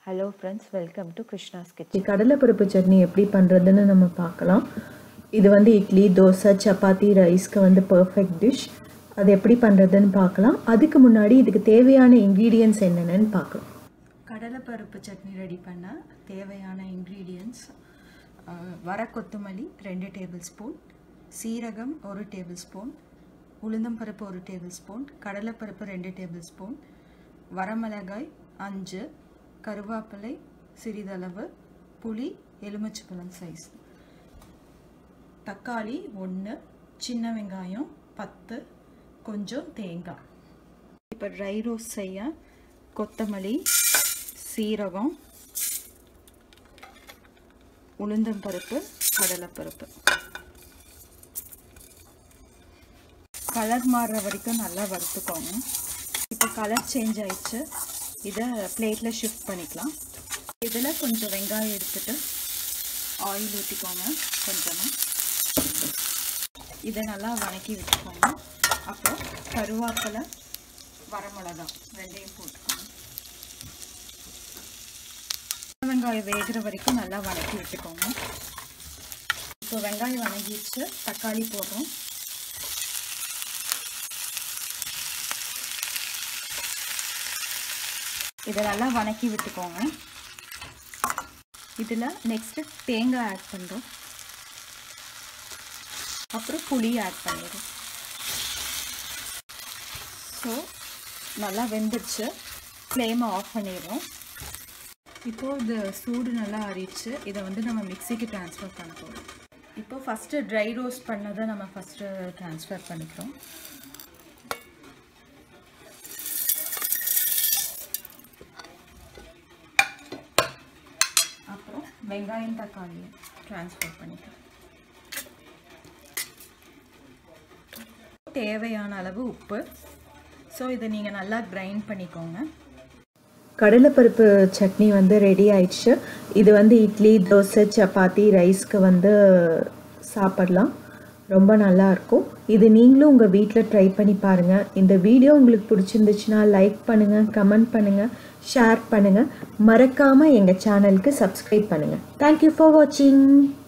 hello friends welcome to Krishna's kitchen கடலைப்பருப்பு சட்னி எப்படி பண்ணுறதுன்னு நம்ம பார்க்கலாம் இது வந்து இட்லி தோசை சப்பாத்தி ரைஸ்க்கு வந்து பர்ஃபெக்ட் டிஷ் அது எப்படி பண்ணுறதுன்னு பார்க்கலாம் அதுக்கு முன்னாடி இதுக்கு தேவையான இன்க்ரீடியன்ஸ் என்னென்னு பார்க்கலாம் கடலைப்பருப்பு சட்னி ரெடி பண்ண தேவையான இன்க்ரீடியன்ட்ஸ் வர கொத்தமல்லி ரெண்டு டேபிள் ஸ்பூன் சீரகம் ஒரு டேபிள் ஸ்பூன் உளுந்தம்பருப்பு ஒரு டேபிள் ஸ்பூன் கடலைப்பருப்பு ரெண்டு டேபிள் ஸ்பூன் வரமிளகாய் அஞ்சு கருவேப்பிலை சிறிதளவு புளி எலுமிச்சப்பழம் சைஸ் தக்காளி ஒன்று சின்ன வெங்காயம் பத்து கொஞ்சம் தேங்காய் இப்போ ட்ரை ரோஸ் செய்ய கொத்தமல்லி சீரகம் உளுந்தம்பருப்பு கடலைப்பருப்பு கலர் மாறுற வரைக்கும் நல்லா வறுத்துக்கோங்க இப்போ கலர் சேஞ்ச் ஆயிடுச்சு இதை பிளேட்டில் ஷிஃப்ட் பண்ணிக்கலாம் இதில் கொஞ்சம் வெங்காயம் எடுத்துட்டு ஆயில் ஊற்றிக்கோங்க கொஞ்சமாக இதை நல்லா வணக்கி விட்டுக்கோங்க அப்புறம் கருவேப்பிலை வரமிளகா ரெண்டையும் போட்டுக்கோங்க வெங்காயம் வேகிற வரைக்கும் நல்லா வணக்கி விட்டுக்கோங்க இப்போ வெங்காயம் வணங்கிடுச்சு தக்காளி போடுறோம் இதை நல்லா வணக்கி விட்டுக்கோங்க இதில் நெக்ஸ்ட்டு தேங்காய் ஆட் பண்ணுறோம் அப்புறம் புளி ஆட் பண்ணிடுறோம் ஸோ நல்லா வெந்துடுச்சு ஃப்ளேமை ஆஃப் பண்ணிடுறோம் இப்போது இது சூடு நல்லா ஆறிடுச்சு இதை வந்து நம்ம மிக்சிக்கு ட்ரான்ஸ்ஃபர் பண்ண போகிறோம் இப்போ ஃபஸ்ட்டு ட்ரை ரோஸ்ட் பண்ணதை நம்ம ஃபஸ்ட்டு ட்ரான்ஸ்ஃபர் பண்ணிக்கிறோம் அப்புறம் வெங்காயம் தக்காளியை ட்ரான்ஸ்ஃபர் பண்ணிக்கிறோம் தேவையான அளவு உப்பு ஸோ இதை நீங்கள் நல்லா கிரைண்ட் பண்ணிக்கோங்க கடலைப்பருப்பு சட்னி வந்து ரெடி ஆயிடுச்சு இது வந்து இட்லி தோசை சப்பாத்தி ரைஸ்க்கு வந்து சாப்பிடலாம் ரொம்ப நல்லா இருக்கும் இது நீங்களும் உங்கள் வீட்டில் ட்ரை பண்ணி பாருங்கள் இந்த வீடியோ உங்களுக்கு பிடிச்சிருந்துச்சுன்னா லைக் பண்ணுங்கள் கமெண்ட் பண்ணுங்கள் ஷேர் பண்ணுங்கள் மறக்காமல் எங்கள் சேனலுக்கு சப்ஸ்கிரைப் பண்ணுங்கள் தேங்க்யூ ஃபார் வாட்சிங்